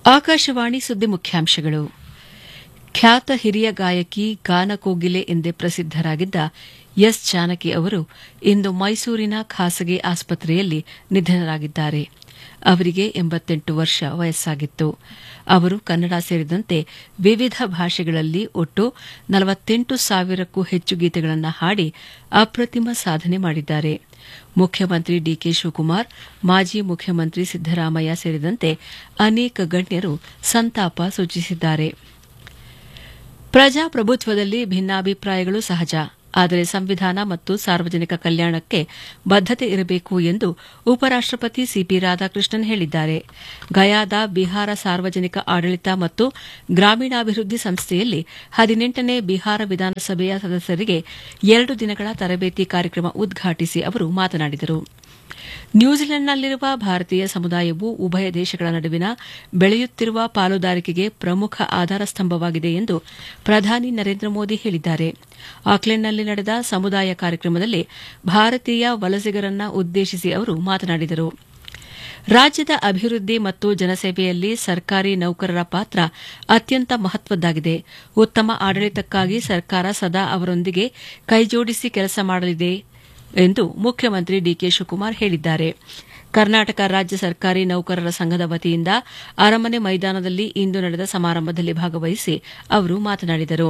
ಆಕಾಶವಾಣಿ ಸುದ್ದಿ ಮುಖ್ಯಾಂಶಗಳು ಖ್ಯಾತ ಹಿರಿಯ ಗಾಯಕಿ ಗಾನಕೋಗಿಲೆ ಎಂದೇ ಪ್ರಸಿದ್ದರಾಗಿದ್ದ ಎಸ್ ಜಾನಕಿ ಅವರು ಇಂದು ಮೈಸೂರಿನ ಖಾಸಗಿ ಆಸ್ಪತ್ರೆಯಲ್ಲಿ ನಿಧನರಾಗಿದ್ದಾರೆ ಅವರಿಗೆ ಎಂಬತ್ತೆಂಟು ವರ್ಷ ವಯಸ್ಸಾಗಿತ್ತು ಅವರು ಕನ್ನಡ ಸೇರಿದಂತೆ ವಿವಿಧ ಭಾಷೆಗಳಲ್ಲಿ ಒಟ್ಟು ನಲವತ್ತೆಂಟು ಸಾವಿರಕ್ಕೂ ಹೆಚ್ಚು ಗೀತೆಗಳನ್ನು ಹಾಡಿ ಅಪ್ರತಿಮ ಸಾಧನೆ ಮಾಡಿದ್ದಾರೆ ಮುಖ್ಯಮಂತ್ರಿ ಡಿಕೆ ಶಿವಕುಮಾರ್ ಮಾಜಿ ಮುಖ್ಯಮಂತ್ರಿ ಸಿದ್ದರಾಮಯ್ಯ ಸೇರಿದಂತೆ ಅನೇಕ ಗಣ್ಯರು ಸಂತಾಪ ಸೂಚಿಸಿದ್ದಾರೆ ಪ್ರಜಾಪ್ರಭುತ್ವದಲ್ಲಿ ಭಿನ್ನಾಭಿಪ್ರಾಯಗಳು ಸಹಜ ಆದರೆ ಸಂವಿಧಾನ ಮತ್ತು ಸಾರ್ವಜನಿಕ ಕಲ್ಯಾಣಕ್ಕೆ ಬದ್ದತೆ ಇರಬೇಕು ಎಂದು ಉಪರಾಷ್ಟಪತಿ ಸಿಪಿ ರಾಧಾಕೃಷ್ಣನ್ ಹೇಳಿದ್ದಾರೆ ಗಯಾದ ಬಿಹಾರ ಸಾರ್ವಜನಿಕ ಆಡಳಿತ ಮತ್ತು ಗ್ರಾಮೀಣಾಭಿವೃದ್ಧಿ ಸಂಸ್ಥೆಯಲ್ಲಿ ಹದಿನೆಂಟನೇ ಬಿಹಾರ ವಿಧಾನಸಭೆಯ ಸದಸ್ಯರಿಗೆ ಎರಡು ದಿನಗಳ ತರಬೇತಿ ಕಾರ್ಯಕ್ರಮ ಉದ್ಘಾಟಿಸಿ ಅವರು ಮಾತನಾಡಿದರು ನ್ಯೂಜಿಲೆಂಡ್ನಲ್ಲಿರುವ ಭಾರತೀಯ ಸಮುದಾಯವು ಉಭಯ ದೇಶಗಳ ನಡುವಿನ ಬೆಳೆಯುತ್ತಿರುವ ಪಾಲುದಾರಿಕೆಗೆ ಪ್ರಮುಖ ಆಧಾರ ಸ್ತಂಭವಾಗಿದೆ ಎಂದು ಪ್ರಧಾನಿ ನರೇಂದ್ರ ಮೋದಿ ಹೇಳಿದ್ದಾರೆ ಆಕ್ಲೆಂಡ್ನಲ್ಲಿ ನಡೆದ ಸಮುದಾಯ ಕಾರ್ಯಕ್ರಮದಲ್ಲಿ ಭಾರತೀಯ ವಲಸಿಗರನ್ನ ಉದ್ದೇಶಿಸಿ ಅವರು ಮಾತನಾಡಿದರು ರಾಜ್ಯದ ಅಭಿವೃದ್ಧಿ ಮತ್ತು ಜನಸೇವೆಯಲ್ಲಿ ಸರ್ಕಾರಿ ನೌಕರರ ಪಾತ್ರ ಅತ್ಯಂತ ಮಹತ್ವದ್ದಾಗಿದೆ ಉತ್ತಮ ಆಡಳಿತಕ್ಕಾಗಿ ಸರ್ಕಾರ ಸದಾ ಅವರೊಂದಿಗೆ ಕೈಜೋಡಿಸಿ ಕೆಲಸ ಮಾಡಲಿದೆ ಎಂದು ಮುಖ್ಯಮಂತ್ರಿ ಡಿಕೆ ಶಿವಕುಮಾರ್ ಹೇಳಿದ್ದಾರೆ ಕರ್ನಾಟಕ ರಾಜ್ಯ ಸರ್ಕಾರಿ ನೌಕರರ ಸಂಘದ ವತಿಯಿಂದ ಅರಮನೆ ಮೈದಾನದಲ್ಲಿ ಇಂದು ನಡೆದ ಸಮಾರಂಭದಲ್ಲಿ ಭಾಗವಹಿಸಿ ಅವರು ಮಾತನಾಡಿದರು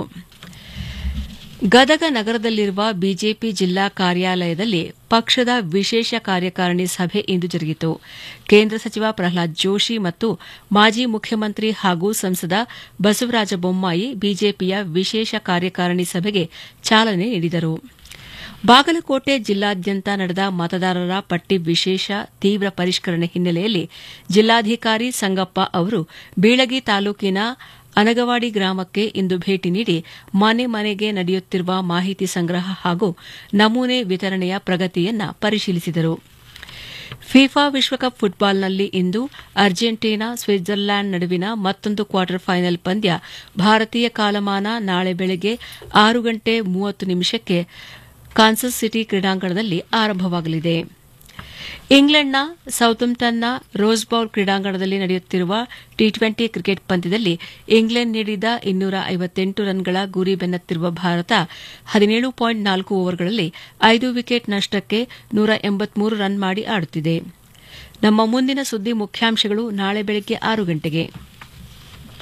ಗದಗ ನಗರದಲ್ಲಿರುವ ಬಿಜೆಪಿ ಜಿಲ್ಲಾ ಕಾರ್ಯಾಲಯದಲ್ಲಿ ಪಕ್ಷದ ವಿಶೇಷ ಕಾರ್ಯಕಾರಿಣಿ ಸಭೆ ಇಂದು ಜರುಗಿತು ಕೇಂದ್ರ ಸಚಿವ ಪ್ರಹ್ಲಾದ್ ಜೋಶಿ ಮತ್ತು ಮಾಜಿ ಮುಖ್ಯಮಂತ್ರಿ ಹಾಗೂ ಸಂಸದ ಬಸವರಾಜ ಬೊಮ್ಮಾಯಿ ಬಿಜೆಪಿಯ ವಿಶೇಷ ಕಾರ್ಯಕಾರಿಣಿ ಸಭೆಗೆ ಚಾಲನೆ ನೀಡಿದರು ಬಾಗಲಕೋಟೆ ಜಿಲ್ಲಾದ್ಯಂತ ನಡೆದ ಮತದಾರರ ಪಟ್ಟಿ ವಿಶೇಷ ತೀವ್ರ ಪರಿಷ್ಕರಣೆ ಹಿನ್ನೆಲೆಯಲ್ಲಿ ಜಿಲ್ಲಾಧಿಕಾರಿ ಸಂಗಪ್ಪ ಅವರು ಬೀಳಗಿ ತಾಲೂಕಿನ ಅನಗವಾಡಿ ಗ್ರಾಮಕ್ಕೆ ಇಂದು ಭೇಟಿ ನೀಡಿ ಮನೆ ಮನೆಗೆ ನಡೆಯುತ್ತಿರುವ ಮಾಹಿತಿ ಸಂಗ್ರಹ ಹಾಗೂ ನಮೂನೆ ವಿತರಣೆಯ ಪ್ರಗತಿಯನ್ನ ಪರಿಶೀಲಿಸಿದರು ಫಿಫಾ ವಿಶ್ವಕಪ್ ಫುಟ್ಬಾಲ್ನಲ್ಲಿ ಇಂದು ಅರ್ಜೆಂಟೀನಾ ಸ್ವಿಟ್ಜರ್ಲ್ಯಾಂಡ್ ನಡುವಿನ ಮತ್ತೊಂದು ಕ್ವಾರ್ಟರ್ ಫೈನಲ್ ಪಂದ್ಯ ಭಾರತೀಯ ಕಾಲಮಾನ ನಾಳೆ ಬೆಳಗ್ಗೆ ಆರು ಗಂಟೆ ಮೂವತ್ತು ನಿಮಿಷಕ್ಕೆ ಕಾನ್ಸಸ್ ಸಿಟಿ ಕ್ರೀಡಾಂಗಣದಲ್ಲಿ ಆರಂಭವಾಗಲಿದೆ ಇಂಗ್ಲೆಂಡ್ನ ಸೌತಂಪ್ಟನ್ನ ರೋಸ್ಬೌಲ್ ಕ್ರೀಡಾಂಗಣದಲ್ಲಿ ನಡೆಯುತ್ತಿರುವ ಟಿ ಟ್ವೆಂಟಿ ಕ್ರಿಕೆಟ್ ಪಂದ್ಯದಲ್ಲಿ ಇಂಗ್ಲೆಂಡ್ ನೀಡಿದ ಇನ್ನೂರ ಐವತ್ತೆಂಟು ರನ್ಗಳ ಗುರಿ ಬೆನ್ನತ್ತಿರುವ ಭಾರತ ಹದಿನೇಳು ಪಾಯಿಂಟ್ ನಾಲ್ಕು ಓವರ್ಗಳಲ್ಲಿ ಐದು ವಿಕೆಟ್ ನಷ್ಟಕ್ಕೆ ನೂರ ಎಂಬತ್ಮೂರು ರನ್ ಮಾಡಿ ಆಡುತ್ತಿದೆ ನಮ್ಮ ಮುಂದಿನ ಸುದ್ದಿ ಮುಖ್ಯಾಂಶಗಳು ನಾಳೆ ಬೆಳಗ್ಗೆ ಆರು ಗಂಟೆಗೆ